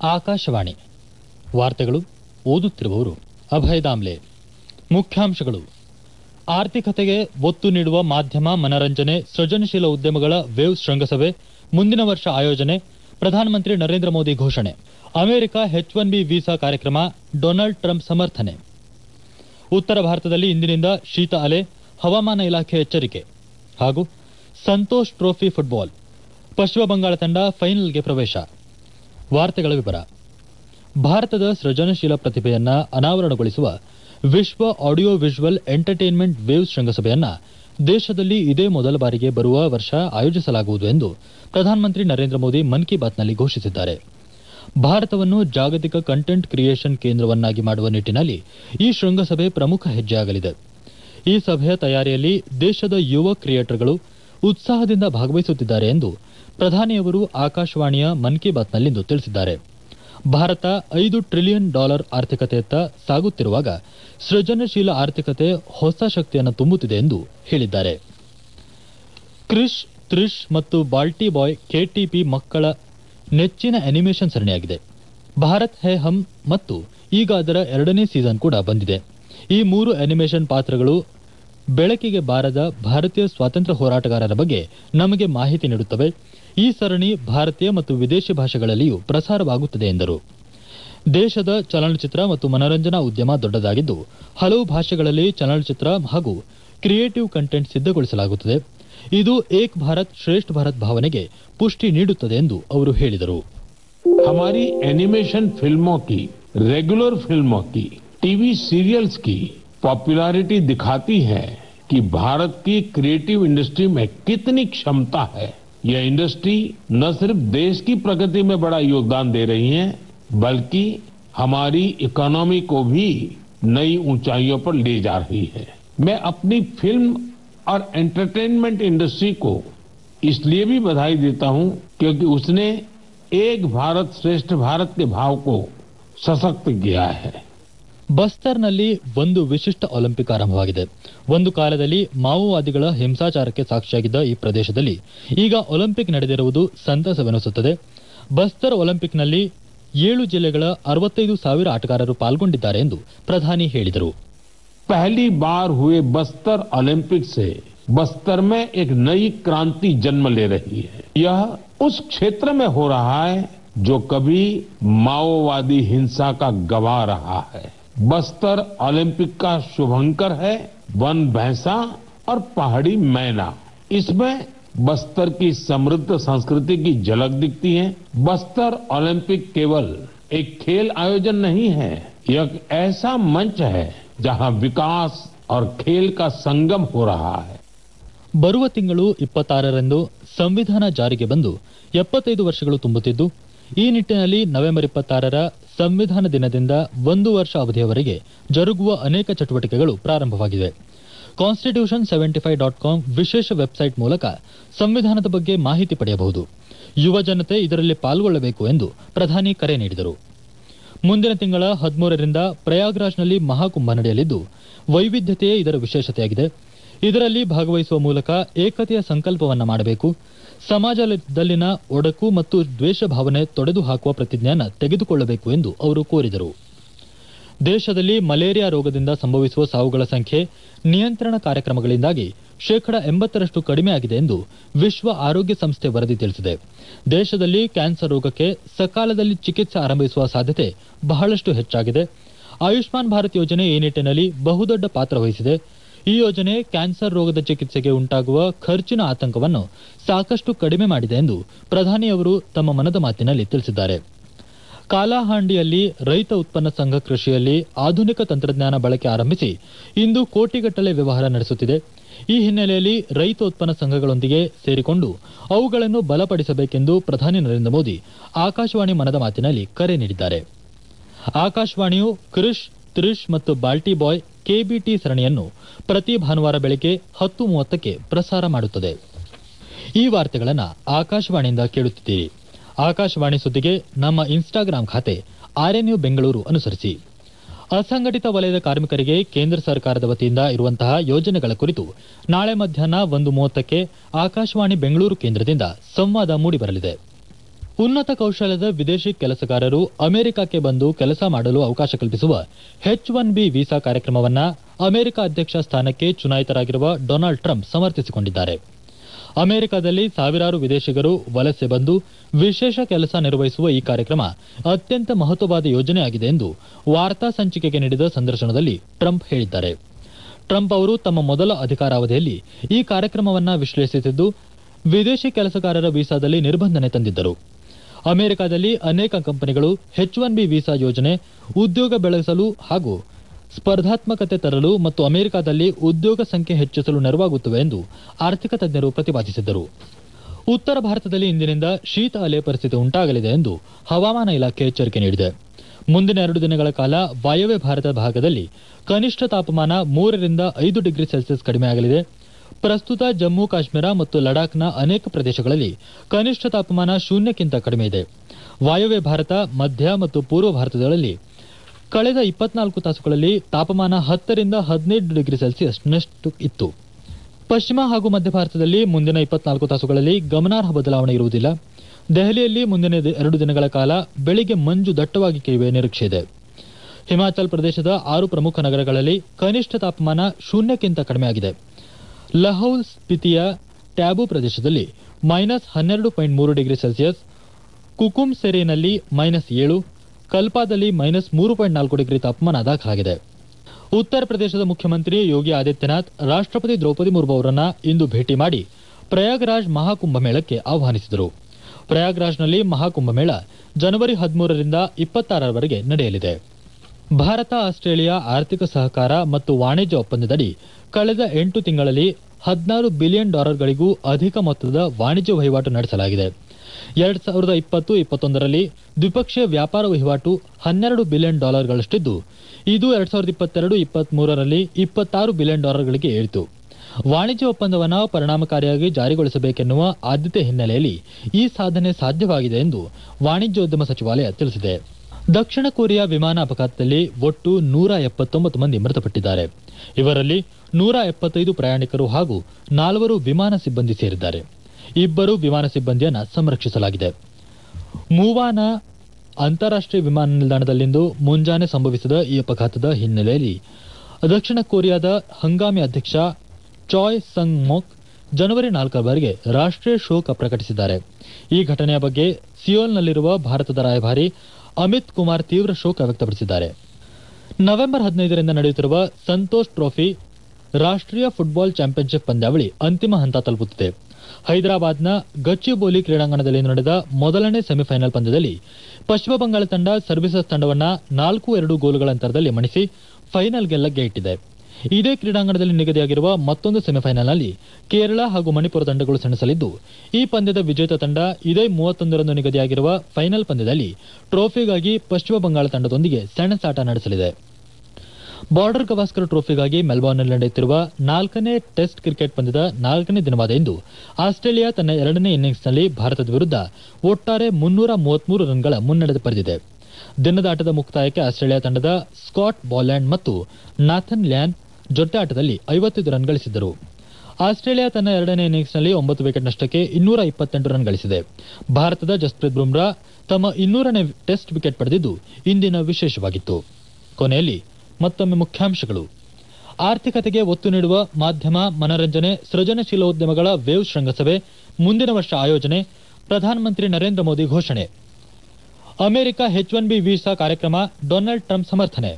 ಆಕಾಶವಾಣಿ ವಾರ್ತೆಗಳು ಓದುತ್ತಿರುವವರು ಅಭಯ ದಾಮ್ಲೆ ಮುಖ್ಯಾಂಶಗಳು ಆರ್ಥಿಕತೆಗೆ ಒತ್ತು ನೀಡುವ ಮಾಧ್ಯಮ ಮನರಂಜನೆ ಸೃಜನಶೀಲ ಉದ್ಯಮಗಳ ವೇವ್ ಶೃಂಗಸಭೆ ಮುಂದಿನ ವರ್ಷ ಆಯೋಜನೆ ಪ್ರಧಾನಮಂತ್ರಿ ನರೇಂದ್ರ ಮೋದಿ ಘೋಷಣೆ America H one B visa ಕಾರ್ಯಕ್ರಮ ಡೊನಾಲ್ಡ್ ಟ್ರಂಪ್ ಸಮರ್ಥನೆ ಉತ್ತರ ಭಾರತದಲ್ಲಿ ಇಂದಿನಿಂದ ಶೀತ ಅಲೆ ಹವಾಮಾನ ಇಲಾಖೆ ಎಚ್ಚರಿಕೆ ಹಾಗೂ ಸಂತೋಷ್ ಟ್ರೋಫಿ ಫುಟ್ಬಾಲ್ ಪಶ್ಚಿಮ ಬಂಗಾಳ ತಂಡ ಫೈನಲ್ಗೆ ಪ್ರವೇಶ ವಾರ್ತೆಗಳ ವಿವರ ಭಾರತದ ಸೃಜನಶೀಲ ಪ್ರತಿಭೆಯನ್ನ ಅನಾವರಣಗೊಳಿಸುವ ವಿಶ್ವ ಆಡಿಯೋ ವಿಜುವಲ್ ಎಂಟರ್ಟೈನ್ಮೆಂಟ್ ವೇವ್ ಶೃಂಗಸಭೆಯನ್ನ ದೇಶದಲ್ಲಿ ಇದೇ ಮೊದಲ ಬಾರಿಗೆ ಬರುವ ವರ್ಷ ಆಯೋಜಿಸಲಾಗುವುದು ಎಂದು ಪ್ರಧಾನಮಂತ್ರಿ ನರೇಂದ್ರ ಮೋದಿ ಮನ್ ಕಿ ಬಾತ್ನಲ್ಲಿ ಘೋಷಿಸಿದ್ದಾರೆ ಭಾರತವನ್ನು ಜಾಗತಿಕ ಕಂಟೆಂಟ್ ಕ್ರಿಯೇಷನ್ ಕೇಂದ್ರವನ್ನಾಗಿ ಮಾಡುವ ನಿಟ್ಟಿನಲ್ಲಿ ಈ ಶೃಂಗಸಭೆ ಪ್ರಮುಖ ಹೆಜ್ಜೆಯಾಗಲಿದೆ ಈ ಸಭೆಯ ತಯಾರಿಯಲ್ಲಿ ದೇಶದ ಯುವ ಕ್ರಿಯೇಟರ್ಗಳು ಉತ್ಸಾಹದಿಂದ ಭಾಗವಹಿಸುತ್ತಿದ್ದಾರೆ ಎಂದು ಪ್ರಧಾನಿಯವರು ಆಕಾಶವಾಣಿಯ ಮನ್ ಕಿ ಬಾತ್ನಲ್ಲಿಂದು ತಿಳಿಸಿದ್ದಾರೆ ಭಾರತ ಐದು ಟ್ರಿಲಿಯನ್ ಡಾಲರ್ ಆರ್ಥಿಕತೆಯತ್ತ ಸಾಗುತ್ತಿರುವಾಗ ಸೃಜನಶೀಲ ಆರ್ಥಿಕತೆ ಹೊಸ ಶಕ್ತಿಯನ್ನು ತುಂಬುತ್ತಿದೆ ಎಂದು ಹೇಳಿದ್ದಾರೆ ಕ್ರಿಶ್ ತ್ರಿಶ್ ಮತ್ತು ಬಾಲ್ಟಿ ಬಾಯ್ ಕೆಟಿಪಿ ಮಕ್ಕಳ ನೆಚ್ಚಿನ ಅನಿಮೇಷನ್ ಸರಣಿಯಾಗಿದೆ ಭಾರತ್ ಹೇ ಹಮ್ ಮತ್ತು ಈಗ ಅದರ ಎರಡನೇ ಸೀಸನ್ ಕೂಡ ಬಂದಿದೆ ಈ ಮೂರು ಅನಿಮೇಷನ್ ಪಾತ್ರಗಳು ಬೆಳಕಿಗೆ ಬಾರದ ಭಾರತೀಯ ಸ್ವಾತಂತ್ರ್ಯ ಹೋರಾಟಗಾರರ ಬಗ್ಗೆ ನಮಗೆ ಮಾಹಿತಿ ನೀಡುತ್ತವೆ ಈ ಸರಣಿ ಭಾರತೀಯ ಮತ್ತು ವಿದೇಶಿ ಭಾಷೆಗಳಲ್ಲಿಯೂ ಪ್ರಸಾರವಾಗುತ್ತದೆ ಎಂದರು ದೇಶದ ಚಲನಚಿತ್ರ ಮತ್ತು ಮನರಂಜನಾ ಉದ್ಯಮ ದೊಡ್ಡದಾಗಿದ್ದು ಹಲವು ಭಾಷೆಗಳಲ್ಲಿ ಚಲನಚಿತ್ರ ಹಾಗೂ ಕ್ರಿಯೇಟಿವ್ ಕಂಟೆಂಟ್ ಸಿದ್ಧಗೊಳಿಸಲಾಗುತ್ತದೆ ಇದು ಏಕ್ ಭಾರತ್ ಶ್ರೇಷ್ಠ ಭಾರತ್ ಭಾವನೆಗೆ ಪುಷ್ಟಿ ನೀಡುತ್ತದೆ ಎಂದು ಅವರು ಹೇಳಿದರು हमारी एनिमेशन फिल्मों की रेगुलर फिल्मों की टीवी सीरियल्स की पॉपुलैरिटी दिखाती है कि भारत की क्रिएटिव इंडस्ट्री में कितनी क्षमता है यह इंडस्ट्री न सिर्फ देश की प्रगति में बड़ा योगदान दे रही है बल्कि हमारी इकोनॉमी को भी नई ऊंचाइयों पर ले जा रही है मैं अपनी फिल्म और एंटरटेनमेंट इंडस्ट्री को इसलिए भी बधाई देता हूं क्योंकि उसने एक भारत श्रेष्ठ भारत के भाव को सशक्त किया है ಬಸ್ತರ್ನಲ್ಲಿ ಒಂದು ವಿಶಿಷ್ಟ ಒಲಿಂಪಿಕ್ ಆರಂಭವಾಗಿದೆ ಒಂದು ಕಾಲದಲ್ಲಿ ಮಾವೋವಾದಿಗಳ ಹಿಂಸಾಚಾರಕ್ಕೆ ಸಾಕ್ಷಿಯಾಗಿದ್ದ ಈ ಪ್ರದೇಶದಲ್ಲಿ ಈಗ ಒಲಿಂಪಿಕ್ ನಡೆದಿರುವುದು ಸಂತಸವೆನಿಸುತ್ತದೆ ಬಸ್ತರ್ ಒಲಿಂಪಿಕ್ನಲ್ಲಿ ಏಳು ಜಿಲ್ಲೆಗಳ ಅರವತ್ತೈದು ಸಾವಿರ ಆಟಗಾರರು ಪಾಲ್ಗೊಂಡಿದ್ದಾರೆ ಎಂದು ಪ್ರಧಾನಿ ಹೇಳಿದರು पहली बार हुए बस्तर ओलंपिक से बस्तर में एक नई क्रांति जन्म ले रही है यह उस क्षेत्र में हो रहा है जो कभी माओवादी हिंसा का गवाह रहा है बस्तर ओलंपिक का शुभंकर है वन भैंसा और पहाड़ी मैना इसमें बस्तर की समृद्ध संस्कृति की झलक दिखती है बस्तर ओलंपिक केवल एक खेल आयोजन नहीं है यह एक ऐसा मंच है जहां विकास और खेल का संगम हो रहा है ಬರುವ ತಿಂಗಳು ಇಪ್ಪತ್ತಾರರಂದು ಸಂವಿಧಾನ ಜಾರಿಗೆ ಬಂದು ಎಪ್ಪತ್ತೈದು ವರ್ಷಗಳು ತುಂಬುತ್ತಿದ್ದು ಈ ನಿಟ್ಟಿನಲ್ಲಿ ನವೆಂಬರ್ ಇಪ್ಪತ್ತಾರರ ಸಂವಿಧಾನ ದಿನದಿಂದ ಒಂದು ವರ್ಷ ಅವಧಿಯವರೆಗೆ ಜರುಗುವ ಅನೇಕ ಚಟುವಟಿಕೆಗಳು ಪ್ರಾರಂಭವಾಗಿವೆ constitution seventy five dot com ವಿಶೇಷ ವೆಬ್ಸೈಟ್ ಮೂಲಕ ಸಂವಿಧಾನದ ಬಗ್ಗೆ ಮಾಹಿತಿ ಪಡೆಯಬಹುದು ಯುವ ಜನತೆ ಇದರಲ್ಲಿ ಪಾಲ್ಗೊಳ್ಳಬೇಕು ಎಂದು ಪ್ರಧಾನಿ ಕರೆ ನೀಡಿದರು ಮುಂದಿನ ತಿಂಗಳ ಹದಿಮೂರರಿಂದ ಪ್ರಯಾಗ್ರಾಜ್ನಲ್ಲಿ ಮಹಾಕುಂಭ ನಡೆಯಲಿದ್ದು ವೈವಿಧ್ಯತೆಯೇ ಇದರ ವಿಶೇಷತೆಯಾಗಿದೆ ಇದರಲ್ಲಿ ಭಾಗವಹಿಸುವ ಮೂಲಕ ಏಕತೆಯ ಸಂಕಲ್ಪವನ್ನ ಮಾಡಬೇಕು ಸಮಾಜದಲ್ಲಿನ ಒಡಕು ಮತ್ತು ದ್ವೇಷ ಭಾವನೆ ತೊಡೆದು ಹಾಕುವ ಪ್ರತಿಜ್ಞೆಯನ್ನು ತೆಗೆದುಕೊಳ್ಳಬೇಕು ಎಂದು ಅವರು ಕೋರಿದರು ದೇಶದಲ್ಲಿ ಮಲೇರಿಯಾ ರೋಗದಿಂದ ಸಂಭವಿಸುವ ಸಾವುಗಳ ಸಂಖ್ಯೆ ನಿಯಂತ್ರಣ ಕಾರ್ಯಕ್ರಮಗಳಿಂದಾಗಿ ಶೇಕಡ ಎಂಬತ್ತರಷ್ಟು ಕಡಿಮೆಯಾಗಿದೆ ಎಂದು ವಿಶ್ವ ಆರೋಗ್ಯ ಸಂಸ್ಥೆ ವರದಿ ತಿಳಿಸಿದೆ ದೇಶದಲ್ಲಿ ಕ್ಯಾನ್ಸರ್ ರೋಗಕ್ಕೆ ಸಕಾಲದಲ್ಲಿ ಚಿಕಿತ್ಸೆ ಆರಂಭಿಸುವ ಸಾಧ್ಯತೆ ಬಹಳಷ್ಟು ಹೆಚ್ಚಾಗಿದೆ ಆಯುಷ್ಮಾನ್ ಭಾರತ್ ಯೋಜನೆ ಈ ನಿಟ್ಟಿನಲ್ಲಿ ಬಹುದೊಡ್ಡ ಪಾತ್ರ ವಹಿಸಿದೆ ಈ ಯೋಜನೆ ಕ್ಯಾನ್ಸರ್ ರೋಗದ ಚಿಕಿತ್ಸೆಗೆ ಉಂಟಾಗುವ ಖರ್ಚಿನ ಆತಂಕವನ್ನು ಸಾಕಷ್ಟು ಕಡಿಮೆ ಮಾಡಿದೆ ಎಂದು ಪ್ರಧಾನಿಯವರು ತಮ್ಮ ಮನದ ಮಾತಿನಲ್ಲಿ ತಿಳಿಸಿದ್ದಾರೆ ಕಾಲಾಹಾಂಡಿಯಲ್ಲಿ ರೈತ ಉತ್ಪನ್ನ ಸಂಘ ಕೃಷಿಯಲ್ಲಿ ಆಧುನಿಕ ತಂತ್ರಜ್ಞಾನ ಬಳಕೆ ಆರಂಭಿಸಿ ಇಂದು ಕೋಟಿಗಟ್ಟಲೆ ವ್ಯವಹಾರ ನಡೆಸುತ್ತಿದೆ ಈ ಹಿನ್ನೆಲೆಯಲ್ಲಿ ರೈತ ಉತ್ಪನ್ನ ಸಂಘಗಳೊಂದಿಗೆ ಸೇರಿಕೊಂಡು ಅವುಗಳನ್ನು ಬಲಪಡಿಸಬೇಕೆಂದು ಪ್ರಧಾನಿ ನರೇಂದ್ರ ಮೋದಿ ಆಕಾಶವಾಣಿ ಮನದ ಮಾತಿನಲ್ಲಿ ಕರೆ ನೀಡಿದ್ದಾರೆ ಆಕಾಶವಾಣಿಯು ಕ್ರಿಶ್ ತ್ರಿಶ್ ಮತ್ತು ಬಾಲ್ಟಿ ಬಾಯ್ ಕೆಬಿಟಿ ಸರಣಿಯನ್ನು ಪ್ರತಿ ಭಾನುವಾರ ಬೆಳಗ್ಗೆ ಹತ್ತು ಮೂವತ್ತಕ್ಕೆ ಪ್ರಸಾರ ಮಾಡುತ್ತದೆ ಈ ವಾರ್ತೆಗಳನ್ನು ಆಕಾಶವಾಣಿಯಿಂದ ಕೇಳುತ್ತಿದ್ದೀರಿ ಆಕಾಶವಾಣಿ ಸುದ್ದಿಗೆ ನಮ್ಮ ಇನ್ಸ್ಟಾಗ್ರಾಂ ಖಾತೆ ಆರ್ಎನ್ಯು ಬೆಂಗಳೂರು ಅನುಸರಿಸಿ ಅಸಂಘಟಿತ ವಲಯದ ಕಾರ್ಮಿಕರಿಗೆ ಕೇಂದ್ರ ಸರ್ಕಾರದ ವತಿಯಿಂದ ಇರುವಂತಹ ಯೋಜನೆಗಳ ಕುರಿತು ನಾಳೆ ಮಧ್ಯಾಹ್ನ ಒಂದು ಮೂವತ್ತಕ್ಕೆ ಆಕಾಶವಾಣಿ ಬೆಂಗಳೂರು ಕೇಂದ್ರದಿಂದ ಸಂವಾದ ಮೂಡಿಬರಲಿದೆ ಉನ್ನತ ಕೌಶಲ್ಯದ ವಿದೇಶಿ ಕೆಲಸಗಾರರು ಅಮೆರಿಕಕ್ಕೆ ಬಂದು ಕೆಲಸ ಮಾಡಲು ಅವಕಾಶ ಕಲ್ಪಿಸುವ ಎಚ್ ಒನ್ ಬಿ ವೀಸಾ ಕಾರ್ಯಕ್ರಮವನ್ನ ಅಮೆರಿಕ ಅಧ್ಯಕ್ಷ ಸ್ಥಾನಕ್ಕೆ ಚುನಾಯಿತರಾಗಿರುವ ಡೊನಾಲ್ಡ್ ಟ್ರಂಪ್ ಸಮರ್ಥಿಸಿಕೊಂಡಿದ್ದಾರೆ ಅಮೆರಿಕದಲ್ಲಿ ಸಾವಿರಾರು ವಿದೇಶಿಗರು ವಲಸೆ ಬಂದು ವಿಶೇಷ ಕೆಲಸ ನಿರ್ವಹಿಸುವ ಈ ಕಾರ್ಯಕ್ರಮ ಅತ್ಯಂತ ಮಹತ್ವವಾದ ಯೋಜನೆಯಾಗಿದೆ ಎಂದು ವಾರ್ತಾ ಸಂಚಿಕೆಗೆ ನೀಡಿದ ಸಂದರ್ಶನದಲ್ಲಿ ಟ್ರಂಪ್ ಹೇಳಿದ್ದಾರೆ ಟ್ರಂಪ್ ಅವರು ತಮ್ಮ ಮೊದಲ ಅಧಿಕಾರಾವಧಿಯಲ್ಲಿ ಈ ಕಾರ್ಯಕ್ರಮವನ್ನ ವಿಶ್ಲೇಷಿಸಿದ್ದು ವಿದೇಶಿ ಕೆಲಸಗಾರರ ವೀಸಾದಲ್ಲಿ ನಿರ್ಬಂಧನೆ ತಂದಿದ್ದರು ಅಮೆರಿಕದಲ್ಲಿ ಅನೇಕ ಕಂಪನಿಗಳು ಎಚ್ ಒನ್ ಬಿ ವೀಸಾ ಯೋಜನೆ ಉದ್ಯೋಗ ಬೆಳೆಸಲು ಹಾಗೂ ಸ್ಪರ್ಧಾತ್ಮಕತೆ ತರಲು ಮತ್ತು ಅಮೆರಿಕದಲ್ಲಿ ಉದ್ಯೋಗ ಸಂಖ್ಯೆ ಹೆಚ್ಚಿಸಲು ನೆರವಾಗುತ್ತವೆ ಎಂದು ಆರ್ಥಿಕ ತಜ್ಞರು ಪ್ರತಿಪಾದಿಸಿದ್ದರು ಉತ್ತರ ಭಾರತದಲ್ಲಿ ಇಂದಿನಿಂದ ಶೀತ ಅಲೆ ಪರಿಸ್ಥಿತಿ ಉಂಟಾಗಲಿದೆ ಎಂದು ಹವಾಮಾನ ಇಲಾಖೆ ಎಚ್ಚರಿಕೆ ನೀಡಿದೆ ಮುಂದಿನ ಎರಡು ದಿನಗಳ ಕಾಲ ವಾಯವ್ಯ ಭಾರತ ಭಾಗದಲ್ಲಿ ಕನಿಷ್ಠ ತಾಪಮಾನ ಮೂರರಿಂದ ಐದು ಡಿಗ್ರಿ ಸೆಲ್ಸಿಯಸ್ ಕಡಿಮೆಯಾಗಲಿದೆ ಪ್ರಸ್ತುತ ಜಮ್ಮು ಕಾಶ್ಮೀರ ಮತ್ತು ಲಡಾಖ್ನ ಅನೇಕ ಪ್ರದೇಶಗಳಲ್ಲಿ ಕನಿಷ್ಠ ತಾಪಮಾನ ಶೂನ್ಯಕ್ಕಿಂತ ಕಡಿಮೆ ಇದೆ ವಾಯವ್ಯ ಭಾರತ ಮಧ್ಯ ಮತ್ತು ಪೂರ್ವ ಭಾರತಗಳಲ್ಲಿ ಕಳೆದ ಇಪ್ಪತ್ನಾಲ್ಕು ತಾಸುಗಳಲ್ಲಿ ತಾಪಮಾನ ಹತ್ತರಿಂದ ಹದಿನೈದು ಡಿಗ್ರಿ ಸೆಲ್ಸಿಯಸ್ನಷ್ಟು ಇತ್ತು ಪಶ್ಚಿಮ ಹಾಗೂ ಮಧ್ಯ ಭಾರತದಲ್ಲಿ ಮುಂದಿನ ಇಪ್ಪತ್ನಾಲ್ಕು ತಾಸುಗಳಲ್ಲಿ ಗಮನಾರ್ಹ ಬದಲಾವಣೆ ಇರುವುದಿಲ್ಲ ದೆಹಲಿಯಲ್ಲಿ ಮುಂದಿನ ದಿ- ಎರಡು ದಿನಗಳ ಕಾಲ ಬೆಳಿಗ್ಗೆ ಮಂಜು ದಟ್ಟವಾಗಿ ಕೈಯುವ ನಿರೀಕ್ಷೆ ಇದೆ ಹಿಮಾಚಲ್ ಪ್ರದೇಶದ ಆರು ಪ್ರಮುಖ ನಗರಗಳಲ್ಲಿ ಕನಿಷ್ಠ ತಾಪಮಾನ ಶೂನ್ಯಕ್ಕಿಂತ ಕಡಿಮೆಯಾಗಿದೆ ಲಹೌಲ್ ಸ್ಪಿತಿಯ ಟ್ಯಾಬು ಪ್ರದೇಶದಲ್ಲಿ ಮೈನಸ್ ಹನ್ನೆರಡು ಪಾಯಿಂಟ್ ಮೂರು ಡಿಗ್ರಿ ಸೆಲ್ಸಿಯಸ್ ಕುಕುಮ್ ಸೆರೆನಲ್ಲಿ ಮೈನಸ್ ಏಳು ಕಲ್ಪಾದಲ್ಲಿ ಮೈನಸ್ ಮೂರು ಪಾಯಿಂಟ್ ನಾಲ್ಕು ಡಿಗ್ರಿ ತಾಪಮಾನ ದಾಖಲಾಗಿದೆ ಉತ್ತರ ಪ್ರದೇಶದ ಮುಖ್ಯಮಂತ್ರಿ ಯೋಗಿ ಆದಿತ್ಯನಾಥ್ ರಾಷ್ಟ್ರಪತಿ ದ್ರೌಪದಿ ಮುರ್ಮು ಅವರನ್ನ ಇಂದು ಭೇಟಿ ಮಾಡಿ ಪ್ರಯಾಗ್ರಾಜ್ ಮಹಾಕುಂಭಮೇಳಕ್ಕೆ ಆಹ್ವಾನಿಸಿದರು ಪ್ರಯಾಗ್ರಾಜ್ನಲ್ಲಿ ಮಹಾಕುಂಭಮೇಳ ಜನವರಿ ಹದಿಮೂರರಿಂದ ಇಪ್ಪತ್ತಾರರವರೆಗೆ ನಡೆಯಲಿದೆ ಭಾರತ ಆಸ್ಟ್ರೇಲಿಯಾ ಆರ್ಥಿಕ ಸಹಕಾರ ಮತ್ತು ವಾಣಿಜ್ಯ ಒಪ್ಪಂದದಡಿ ಕಳೆದ ಎಂಟು ತಿಂಗಳಲ್ಲಿ ಹದಿನಾರು ಬಿಲಿಯನ್ ಡಾಲರ್ಗಳಿಗೂ ಅಧಿಕ ಮೊತ್ತದ ವಾಣಿಜ್ಯ ವಹಿವಾಟು ನಡೆಸಲಾಗಿದೆ ಎರಡ್ ಸಾವಿರದ ಇಪ್ಪತ್ತು ಇಪ್ಪತ್ತೊಂದರಲ್ಲಿ ದ್ವಿಪಕ್ಷೀಯ ವ್ಯಾಪಾರ ವಹಿವಾಟು ಹನ್ನೆರಡು ಬಿಲಿಯನ್ ಡಾಲರ್ಗಳಷ್ಟಿದ್ದು ಇದು ಎರಡ್ ಸಾವಿರದ ಇಪ್ಪತ್ತೆರಡು ಇಪ್ಪತ್ಮೂರರಲ್ಲಿ ಇಪ್ಪತ್ತಾರು ಬಿಲಿಯನ್ ಡಾಲರ್ಗಳಿಗೆ ಏರಿತು ವಾಣಿಜ್ಯ ಒಪ್ಪಂದವನ್ನು ಪರಿಣಾಮಕಾರಿಯಾಗಿ ಜಾರಿಗೊಳಿಸಬೇಕೆನ್ನುವ ಆದ್ಯತೆ ಹಿನ್ನೆಲೆಯಲ್ಲಿ ಈ ಸಾಧನೆ ಸಾಧ್ಯವಾಗಿದೆ ಎಂದು ವಾಣಿಜ್ಯೋದ್ಯಮ ಸಚಿವಾಲಯ ತಿಳಿಸಿದೆ ದಕ್ಷಿಣ ಕೊರಿಯಾ ವಿಮಾನ ಅಪಘಾತದಲ್ಲಿ ಒಟ್ಟು ನೂರ ಎಪ್ಪತ್ತೊಂಬತ್ತು ಮಂದಿ ಮೃತಪಟ್ಟಿದ್ದಾರೆ ಇವರಲ್ಲಿ ನೂರ ಎಪ್ಪತ್ತೈದು ಪ್ರಯಾಣಿಕರು ಹಾಗೂ ನಾಲ್ವರು ವಿಮಾನ ಸಿಬ್ಬಂದಿ ಸೇರಿದ್ದಾರೆ ಇಬ್ಬರು ವಿಮಾನ ಸಿಬ್ಬಂದಿಯನ್ನ ಸಂರಕ್ಷಿಸಲಾಗಿದೆ ಮೂವಾನ ಅಂತಾರಾಷ್ಟ್ರೀಯ ವಿಮಾನ ನಿಲ್ದಾಣದಲ್ಲಿಂದು ಮುಂಜಾನೆ ಸಂಭವಿಸಿದ ಈ ಅಪಘಾತದ ಹಿನ್ನೆಲೆಯಲ್ಲಿ ದಕ್ಷಿಣ ಕೊರಿಯಾದ ಹಂಗಾಮಿ ಅಧ್ಯಕ್ಷ ಚಾಯ್ ಸಂಗ್ ಮೊಕ್ ಜನವರಿ ನಾಲ್ಕರವರೆಗೆ ರಾಷ್ಟ್ರೀಯ ಶೋಕ ಪ್ರಕಟಿಸಿದ್ದಾರೆ ಈ ಘಟನೆಯ ಬಗ್ಗೆ ಸಿಯೋಲ್ನಲ್ಲಿರುವ ಭಾರತದ ರಾಯಭಾರಿ ಅಮಿತ್ ಕುಮಾರ್ ತೀವ್ರ ಶೋಕ ವ್ಯಕ್ತಪಡಿಸಿದ್ದಾರೆ ನವೆಂಬರ್ ಹದಿನೈದರಿಂದ ನಡೆಯುತ್ತಿರುವ ಸಂತೋಷ್ ಟ್ರೋಫಿ ರಾಷ್ಟ್ರೀಯ ಫುಟ್ಬಾಲ್ ಚಾಂಪಿಯನ್ಶಿಪ್ ಪಂದ್ಯಾವಳಿ ಅಂತಿಮ ಹಂತ ತಲುಪುತ್ತಿದೆ ಹೈದರಾಬಾದ್ನ ಗಚ್ಚಿಬೋಲಿ ಕ್ರೀಡಾಂಗಣದಲ್ಲಿ ನಡೆದ ಮೊದಲನೇ ಸೆಮಿಫೈನಲ್ ಪಂದ್ಯದಲ್ಲಿ ಪಶ್ಚಿಮ ಬಂಗಾಳ ತಂಡ ಸರ್ವಿಸಸ್ ತಂಡವನ್ನ ನಾಲ್ಕು ಎರಡು ಗೋಲುಗಳ ಅಂತರದಲ್ಲಿ ಮಣಿಸಿ ಫೈನಲ್ಗೆ ಲಗ್ಗೆ ಇಟ್ಟಿದೆ ಇದೇ ಕ್ರೀಡಾಂಗಣದಲ್ಲಿ ನಿಗದಿಯಾಗಿರುವ ಮತ್ತೊಂದು ಸೆಮಿಫೈನಲ್ನಲ್ಲಿ ಕೇರಳ ಹಾಗೂ ಮಣಿಪುರ ತಂಡಗಳು ಸೆಣಸಲಿದ್ದು ಈ ಪಂದ್ಯದ ವಿಜೇತ ತಂಡ ಇದೇ ಮೂವತ್ತೊಂದರಂದು ನಿಗದಿಯಾಗಿರುವ ಫೈನಲ್ ಪಂದ್ಯದಲ್ಲಿ ಟ್ರೋಫಿಗಾಗಿ ಪಶ್ಚಿಮ ಬಂಗಾಳ ತಂಡದೊಂದಿಗೆ ಸೆಣಸಾಟ ನಡೆಸಲಿದೆ ಬಾರ್ಡರ್ ಗವಾಸ್ಕರ್ ಟ್ರೋಫಿಗಾಗಿ ಮೆಲ್ಬೋರ್ನ್ನಲ್ಲಿ ನಡೆಯುತ್ತಿರುವ ನಾಲ್ಕನೇ ಟೆಸ್ಟ್ ಕ್ರಿಕೆಟ್ ಪಂದ್ಯದ ನಾಲ್ಕನೇ ದಿನವಾದ ಇಂದು ಆಸ್ಟ್ರೇಲಿಯಾ ತನ್ನ ಎರಡನೇ ಇನ್ನಿಂಗ್ಸ್ನಲ್ಲಿ ಭಾರತದ ವಿರುದ್ಧ ಒಟ್ಟಾರೆ ಮುನ್ನೂರ ಮೂವತ್ಮೂರು ರನ್ಗಳ ಮುನ್ನಡೆ ಪಡೆದಿದೆ ದಿನದ ಆಟದ ಮುಕ್ತಾಯಕ್ಕೆ ಆಸ್ಟ್ರೇಲಿಯಾ ತಂಡದ ಸ್ಕಾಟ್ ಬಾಲ್ಯಾಂಡ್ ಮತ್ತು ನಾಥನ್ ಲ್ಯಾನ್ ಜೊತೆ ಆಟದಲ್ಲಿ ಐವತ್ತೈದು ರನ್ ಗಳಿಸಿದ್ದರು ಆಸ್ಟ್ರೇಲಿಯಾ ತನ್ನ ಎರಡನೇ ಇನ್ನಿಂಗ್ಸ್ನಲ್ಲಿ ಒಂಬತ್ತು ವಿಕೆಟ್ ನಷ್ಟಕ್ಕೆ ಇನ್ನೂರ ಇಪ್ಪತ್ತೆಂಟು ರನ್ ಗಳಿಸಿದೆ ಭಾರತದ ಜಸ್ಪ್ರೀತ್ ಬುಮ್ರಾ ತಮ್ಮ ಇನ್ನೂರನೇ ಟೆಸ್ಟ್ ವಿಕೆಟ್ ಪಡೆದಿದ್ದು ಇಂದಿನ ವಿಶೇಷವಾಗಿತ್ತು ಕೊನೆಯಲ್ಲಿ ಮತ್ತೊಮ್ಮೆ ಮುಖ್ಯಾಂಶಗಳು ಆರ್ಥಿಕತೆಗೆ ಒತ್ತು ನೀಡುವ ಮಾಧ್ಯಮ ಮನರಂಜನೆ ಸೃಜನಶೀಲೋದ್ಯಮಗಳ ವೇವ್ ಶೃಂಗಸಭೆ ಮುಂದಿನ ವರ್ಷ ಆಯೋಜನೆ ಪ್ರಧಾನಮಂತ್ರಿ ನರೇಂದ್ರ ಮೋದಿ ಘೋಷಣೆ America H one B visa ಕಾರ್ಯಕ್ರಮ ಡೊನಾಲ್ಡ್ ಟ್ರಂಪ್ ಸಮರ್ಥನೆ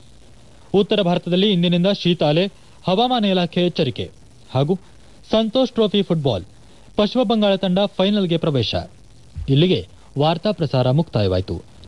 ಉತ್ತರ ಭಾರತದಲ್ಲಿ ಇಂದಿನಿಂದ ಶೀತ ಅಲೆ ಹವಾಮಾನ ಇಲಾಖೆ ಎಚ್ಚರಿಕೆ ಹಾಗೂ ಸಂತೋಷ್ ಟ್ರೋಫಿ ಫುಟ್ಬಾಲ್ ಪಶ್ಚಿಮ ಬಂಗಾಳ ತಂಡ ಫೈನಲ್ಗೆ ಪ್ರವೇಶ ಇಲ್ಲಿಗೆ ವಾರ್ತಾ ಪ್ರಸಾರ ಮುಕ್ತಾಯವಾಯಿತು